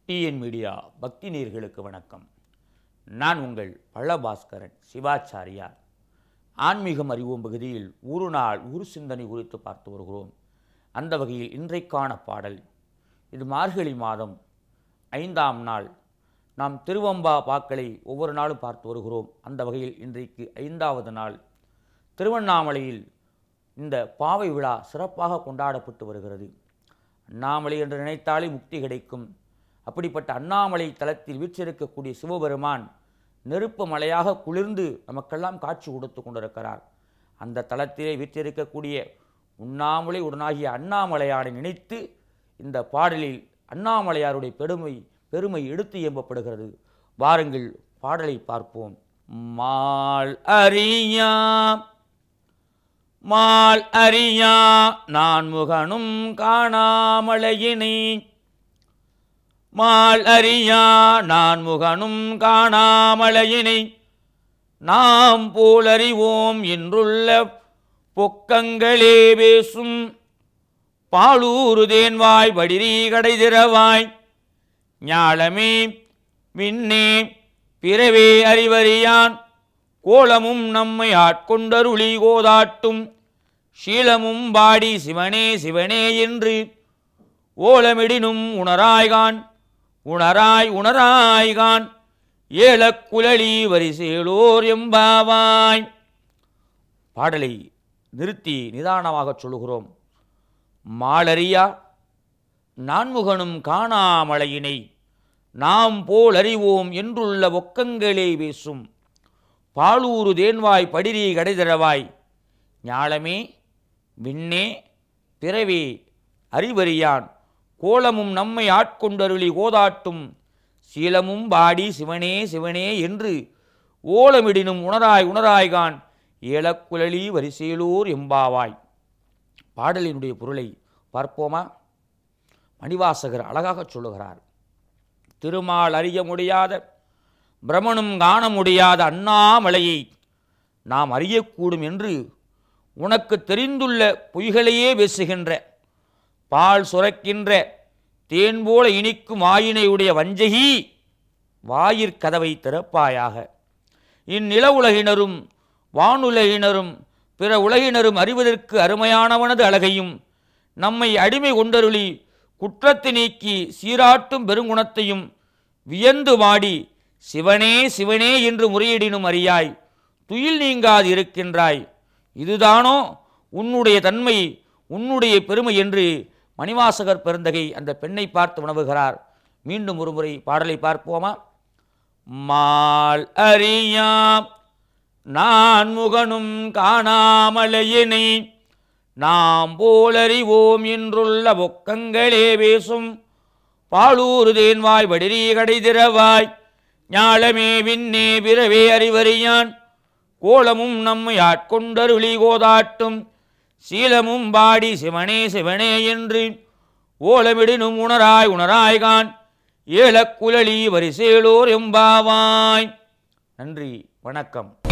TN media பக்தி நேயர்களுக்கு வணக்கம் நான் உங்கள் பள்ளபாஸ்கரன் சிவாச்சாரியார் ஆன்மீகம் அறிவோம் பகுதியில் ஒரு நாள் ஒரு சிந்தனை குறித்து பார்த்து வருகிறோம் அந்த வகையில் இன்றைக்கான பாடல் இது மார்கழி மாதம் ஐந்தாம் நாள் நாம் திருவம்பா பாக்களை ஒவ்வொரு நாளும் பார்த்து வருகிறோம் அந்த வகையில் இன்றைக்கு ஐந்தாவது நாள் திருவண்ணாமலையில் இந்த பாவை விழா சிறப்பாக கொண்டாடப்பட்டு வருகிறது அண்ணாமலை என்று நினைத்தாலே முக்தி கிடைக்கும் அப்படிப்பட்ட அண்ணாமலை தலத்தில் வீற்றிருக்கக்கூடிய சிவபெருமான் நெருப்பு மலையாக குளிர்ந்து நமக்கெல்லாம் காட்சி கொடுத்து கொண்டிருக்கிறார் அந்த தலத்திலே வீற்றிருக்கக்கூடிய உண்ணாமலை உடனாகிய அண்ணாமலையாரை நினைத்து இந்த பாடலில் அண்ணாமலையாருடைய பெருமை பெருமை எடுத்து இயம்பப்படுகிறது வாருங்கள் பாடலை பார்ப்போம் மால் அறியா மால் அறியா நான் முகனும் காணாமலையினை மால் அறியா நான் முகனும் காணாமலையினை நாம் போலறிவோம் என்றுள்ள பொக்கங்களே பேசும் பாலூரு தேன்வாய் வடிரி கடைதிரவாய் ஞாழமே விண்ணே பிறவே அறிவறியான் கோலமும் நம்மை ஆட்கொண்டருளி கோதாட்டும் சீலமும் பாடி சிவனே சிவனே என்று ஓலமிடினும் உணராய்கான் உணராய் உணராய்கான் ஏலக்குழலி வரிசேலோர் எம்பாவாய் பாடலை நிறுத்தி நிதானமாகச் சொல்லுகிறோம் மாலறியா நான்முகனும் காணாமலையினை நாம் போல் அறிவோம் என்றுள்ள ஒக்கங்களே பேசும் பாலூரு தேன்வாய் படிரி கடைதரவாய் ஞாழமே விண்ணே பிறவே அறிவறியான் கோலமும் நம்மை ஆட்கொண்டருளி கோதாட்டும் சீலமும் பாடி சிவனே சிவனே என்று ஓலமிடினும் உணராய் உணராய்கான் ஏலக்குழலி வரிசையிலூர் எம்பாவாய் பாடலினுடைய பொருளை பார்ப்போமா மணிவாசகர் அழகாகச் சொல்லுகிறார் திருமால் அறிய முடியாத பிரமனும் காண முடியாத அண்ணாமலையை நாம் அறியக்கூடும் என்று உனக்கு தெரிந்துள்ள பொய்களையே பேசுகின்ற பால் சுரக்கின்ற தேன் போல இனிக்கும் வாயினையுடைய வஞ்சகி வாயிற்கதவை திறப்பாயாக இந்நில உலகினரும் வானுலகினரும் பிற உலகினரும் அறிவதற்கு அருமையானவனது அழகையும் நம்மை அடிமை கொண்டருளி குற்றத்தை நீக்கி சீராட்டும் பெருங்குணத்தையும் வியந்து வாடி சிவனே சிவனே என்று முறையிடினும் அறியாய் துயில் நீங்காது இருக்கின்றாய் இதுதானோ உன்னுடைய தன்மை உன்னுடைய பெருமை என்று மணிவாசகர் பெருந்தகை அந்த பெண்ணை பார்த்து உணவுகிறார் மீண்டும் ஒருமுறை பாடலை பார்ப்போமா மால் அறியாம் நான் முகனும் காணாமலையினை நாம் போலறிவோம் என்றுள்ள பொக்கங்களே பேசும் பாலூரு தேன்வாய் வடிரி கடைதிரவாய் ஞாழமே விண்ணே பிறவே அறிவறியான் கோலமும் நம்மை ஆட்கொண்டருளி கோதாட்டும் சீலமும் பாடி சிவனே சிவனே என்று ஓலமிடினும் உணராய் உணராய்கான் ஏலக்குழலி வரிசேலோர் எம்பாவாய் நன்றி வணக்கம்